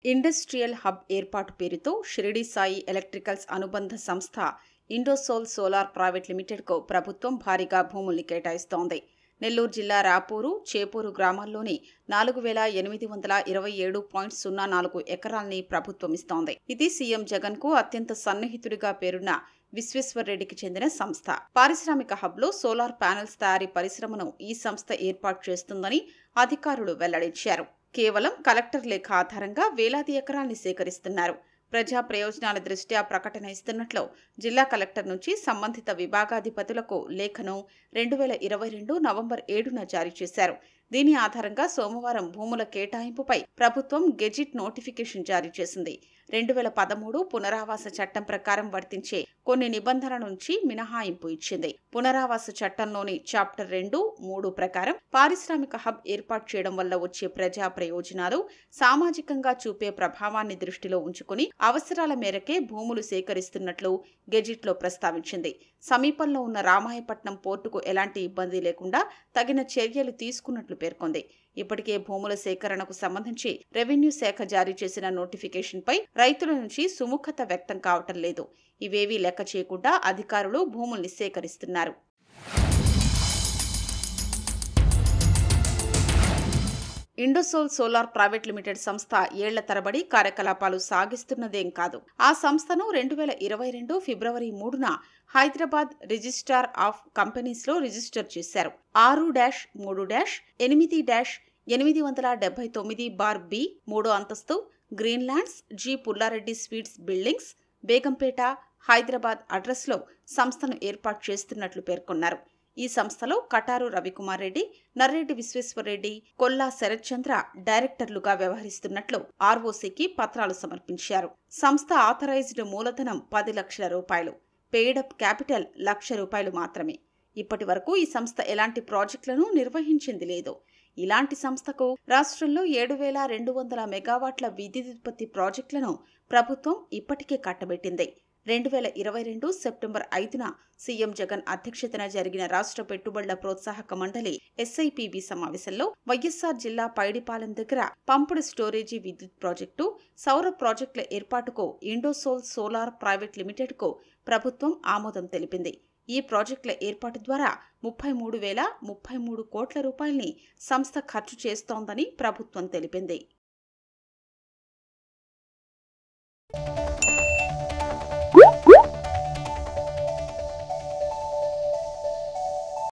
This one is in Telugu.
ఇండస్ట్రియల్ హబ్ ఏర్పాటు పేరుతో షిరిడి సాయి ఎలక్ట్రికల్స్ అనుబంధ సంస్థ ఇండోసోల్ సోలార్ ప్రైవేట్ లిమిటెడ్కు ప్రభుత్వం భారీగా భూముల్ని కేటాయిస్తోంది నెల్లూరు జిల్లా రాపూరు చేపూరు గ్రామాల్లోని నాలుగు వేల ఎనిమిది వందల ఇరవై ఏడు పాయింట్ సున్నా నాలుగు ఎకరాల్ని ప్రభుత్వం ఇస్తోంది ఇది సీఎం జగన్ కు అత్యంత సన్నిహితుడిగా పేరున్న విశ్వేశ్వర్రెడ్డికి చెందిన సంస్థ పారిశ్రామిక హబ్లో సోలార్ ప్యానెల్స్ తయారీ పరిశ్రమను ఈ సంస్థ ఏర్పాటు చేస్తుందని అధికారులు వెల్లడించారు కేవలం కలెక్టర్ లేఖ ఆధారంగా వేలాది ఎకరాల్ని సేకరిస్తున్నారు ప్రజా ప్రయోజనాల దృష్ట్యా ప్రకటన ఇస్తున్నట్లు జిల్లా కలెక్టర్ నుంచి సంబంధిత విభాగాధిపతులకు లేఖను రెండు వేల ఇరవై రెండు నవంబర్ ఏడున జారీ చేశారు దీని ఆధారంగా సోమవారం భూముల కేటాయింపుపై ప్రభుత్వం గెజిట్ నోటిఫికేషన్ జారీ చేసింది రెండు వేల పదమూడు పునరావాస చట్టం ప్రకారం వర్తించే కొన్ని నిబంధనల నుంచి మినహాయింపు ఇచ్చింది పునరావాస చట్టంలోని చాప్టర్ రెండు మూడు ప్రకారం పారిశ్రామిక హబ్ ఏర్పాటు చేయడం వల్ల వచ్చే ప్రజా ప్రయోజనాలు సామాజికంగా చూపే ప్రభావాన్ని దృష్టిలో ఉంచుకుని అవసరాల మేరకే భూములు సేకరిస్తున్నట్లు గెజిట్లో ప్రస్తావించింది సమీపంలో ఉన్న రామాయపట్నం పోర్టుకు ఎలాంటి ఇబ్బంది లేకుండా తగిన చర్యలు తీసుకున్నట్లు పేర్కొంది ఇప్పటికే భూముల సేకరణకు సంబంధించి రెవెన్యూ శాఖ జారీ చేసిన నోటిఫికేషన్పై రైతుల నుంచి సుముఖత వ్యక్తం కావటం లేదు ఇవేవీ లెక్క చేయకుండా అధికారులు భూముల్ని సేకరిస్తున్నారు ఇండోసోల్ సోలార్ ప్రైవేట్ లిమిటెడ్ సంస్థ ఏళ్ల తరబడి కార్యకలాపాలు సాగిస్తున్నదేం కాదు ఆ సంస్థను రెండు వేల ఇరవై రెండు ఫిబ్రవరి మూడున హైదరాబాద్ రిజిస్ట్రార్ ఆఫ్ కంపెనీస్లో రిజిస్టర్ చేశారు ఆరు డాష్ మూడు డాష్ ఎనిమిది డాష్ ఎనిమిది వందల డెబ్బై తొమ్మిది బార్ బి మూడో అంతస్తు Greenlands G Pullareddy sweets buildings Begumpet Hyderabad అడ్రస్లో సంస్థను ఏర్పాటు చేస్తున్నట్లు పేర్కొన్నారు ఈ సంస్థలో కటారు రవికుమార్ రెడ్డి నర్రెడ్డి విశ్వేశ్వరరెడ్డి కొల్లా శరత్చంద్ర డైరెక్టర్లుగా వ్యవహరిస్తున్నట్లు ఆర్ఓసీకి పత్రాలు సమర్పించారు సంస్థ ఆథరైజ్డ్ మూలధనం పది లక్షల రూపాయలు పెయిడప్ క్యాపిటల్ లక్ష రూపాయలు మాత్రమే ఇప్పటి వరకు ఈ సంస్థ ఎలాంటి ప్రాజెక్టులను నిర్వహించింది లేదు ఇలాంటి సంస్థకు రాష్ట్రంలో ఏడు వేల రెండు వందల మెగావాట్ల విద్యుదుత్పత్తి ప్రాజెక్టులను ప్రభుత్వం ఇప్పటికే కట్టబెట్టింది రెండు వేల ఇరవై రెండు సెప్టెంబర్ ఐదున సీఎం జగన్ అధ్యక్షతన జరిగిన రాష్ట్ర పెట్టుబడుల ప్రోత్సాహక మండలి ఎస్ఐపిబి సమావేశంలో వైఎస్సార్ జిల్లా పైడిపాలెం దగ్గర పంపుడు స్టోరేజీ విద్యుత్ ప్రాజెక్టు సౌర ప్రాజెక్టుల ఏర్పాటుకు ఇండోసోల్ సోలార్ ప్రైవేట్ లిమిటెడ్కు ప్రభుత్వం ఆమోదం తెలిపింది ఈ ప్రాజెక్టుల ఏర్పాటు ద్వారా ముప్పై మూడు వేల ముప్పై మూడు కోట్ల రూపాయల్ని సంస్థ ఖర్చు చేస్తోందని ప్రభుత్వం తెలిపింది